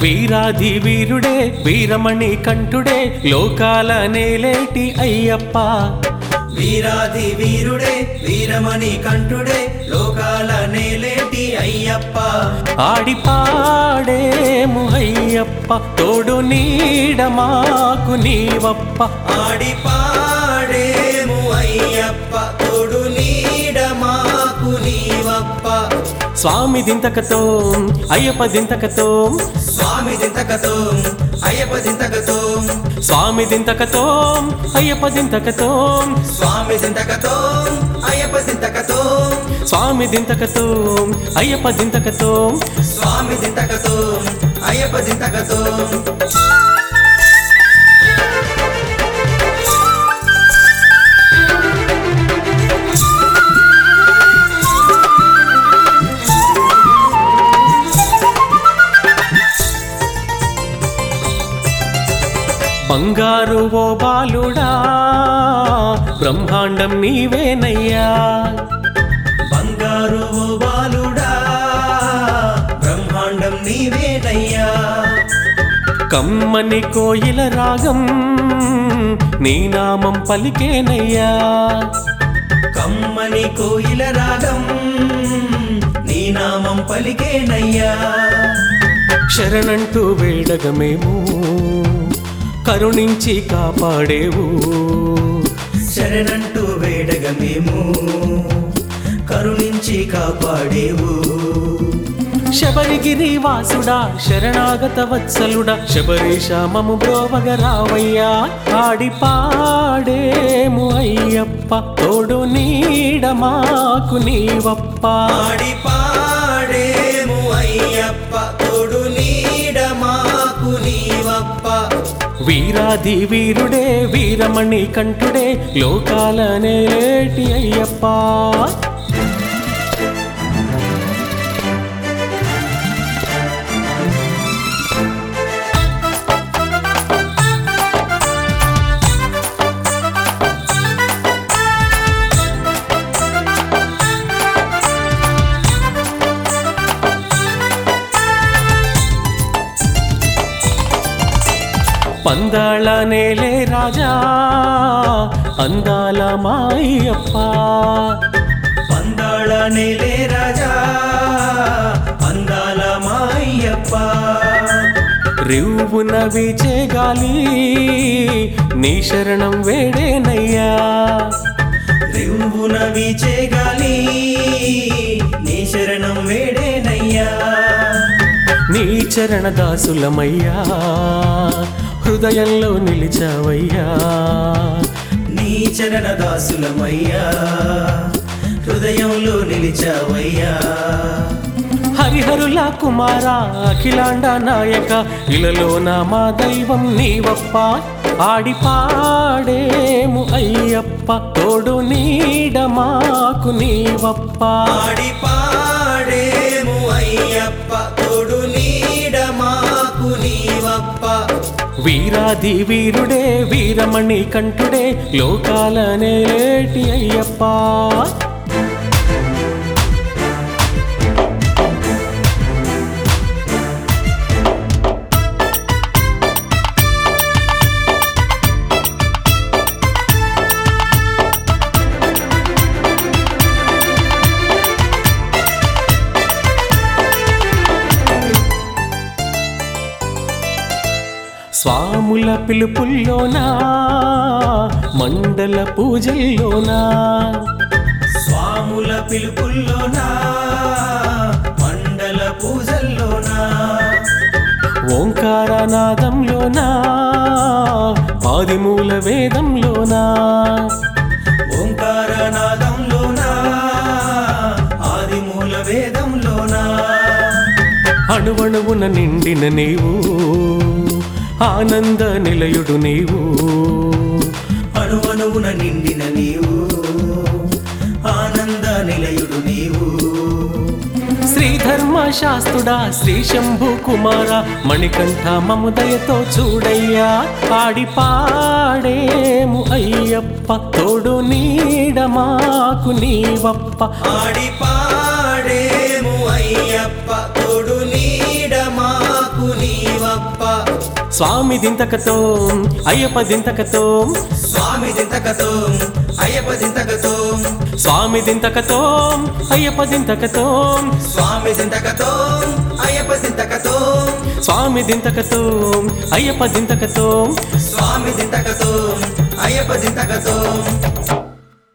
వీరాధి వీరుడే వీరమణి కంఠుడే లోకాల నేలేటి అయ్యప్ప వీరాది వీరుడే వీరమణి కంఠుడే లోకాల నేలేటి అయ్యప్ప ఆడి పాడేము అయ్యప్ప తోడు నీడ మాకు నీవప్ప ఆడి పాడేము అయ్యప్ప తోడు నీడ మాకు నీవప్ప స్వామి దింతకతో అయ్యప్ప దింతకతో స్వామి దింతకతో అయ్యప్ప దింతకతో స్వామి దింతకతో అయ్యప్ప దింతకతో స్వామి దింతకతో అయ్యప్ప దింతకతో స్వామి దింతకతో అయ్యప్ప దింతకతో స్వామి దింతకతో అయ్యప్ప దింతకతో బంగారు ఓ బాలుడా బ్రహ్మాండం నీవేనయ్యా బంగారు ఓ బాలుడా బ్రహ్మాండం నీవేనయ్యా కమ్మని కోయిల రాగం నీ నామం పలికేనయ్యా కమ్మని కోయిల రాగం నీ నామం పలికేనయ్యా శరణంటూ వేడగమేము కరుణించి కాపాడేవు శరణంటూ వేడగ మేము కరుణించి కాపాడేవు శబరిగిరి వాసుడా శరణాగత వత్సలుడా శబరీష మము బ్రోవగ రావయ్యా ఆడి పాడేము అయ్యప్ప తోడు నీడ మాకు నీవప్ప ఆడి పాడేము అయ్యప్ప తోడు నీడ మాకు నీవప్ప వీరాది వీరుడే వీరమణి కంఠుడే లోకాల నేలేటి అయ్యప్ప పందాళ నేలే రాజా అందాల మాయప్ప పందాళ నేలే రాజా అందాల మాయ్యప్ప రివ్వున వీచే గాలి నీ శరణం వేడేనయ్యా రివ్వున వీచే గాలి నీ శరణం వేడేనయ్యా నీ చరణ దాసులమయ్యా హృదయంలో నిలిచావయ్యా నీ చరణ దాసులమయ్యా హృదయంలో నిలిచావయ్యా హరిహరుల కుమార అఖిలాండ నాయక ఇలలో నా మా దైవం నీవప్ప ఆడి పాడేము అయ్యప్ప తోడు నీడ మాకు నీవప్ప ఆడి పాడేము అయ్యప్ప తోడు నీడ మాకు నీవప్ప వీరాది వీరుడే వీరమణి కంఠుడే లోకాల నేటి అయ్యప్ప స్వాముల పిలుపుల్లోనా మండల పూజల్లోనా స్వాముల పిలుపుల్లోనా మండల పూజల్లోనా ఓంకారనాదంలోనా ఆదిమూల వేదంలోనా ఓంకారనాదంలోనా ఆదిమూల వేదంలోనా అణువణువున నిండిన నీవు ఆనంద నిలయుడు నీవు అణువణువున నిండిన నీవు ఆనంద నిలయుడు నీవు శ్రీధర్మ శాస్త్రుడా శ్రీ శంభు కుమార మణికంఠ మముదయతో చూడయ్యా ఆడి పాడేము అయ్యప్ప తోడు నీడ మాకు నీవప్ప ఆడి పాడేము అయ్యప్ప తోడు నీడ మాకు మాకు నీవప్ప స్వామి దింతకతో అయ్యప్ప దింతకతో స్వామి దింతకతో అయ్యప్ప దింతకతో స్వామి దింతకతో అయ్యప్ప దింతకతో స్వామి దింతకతో అయ్యప్ప దింతకతో స్వామి దింతకతో అయ్యప్ప దింతకతో స్వామి దింతకతో అయ్యప్ప దింతకతో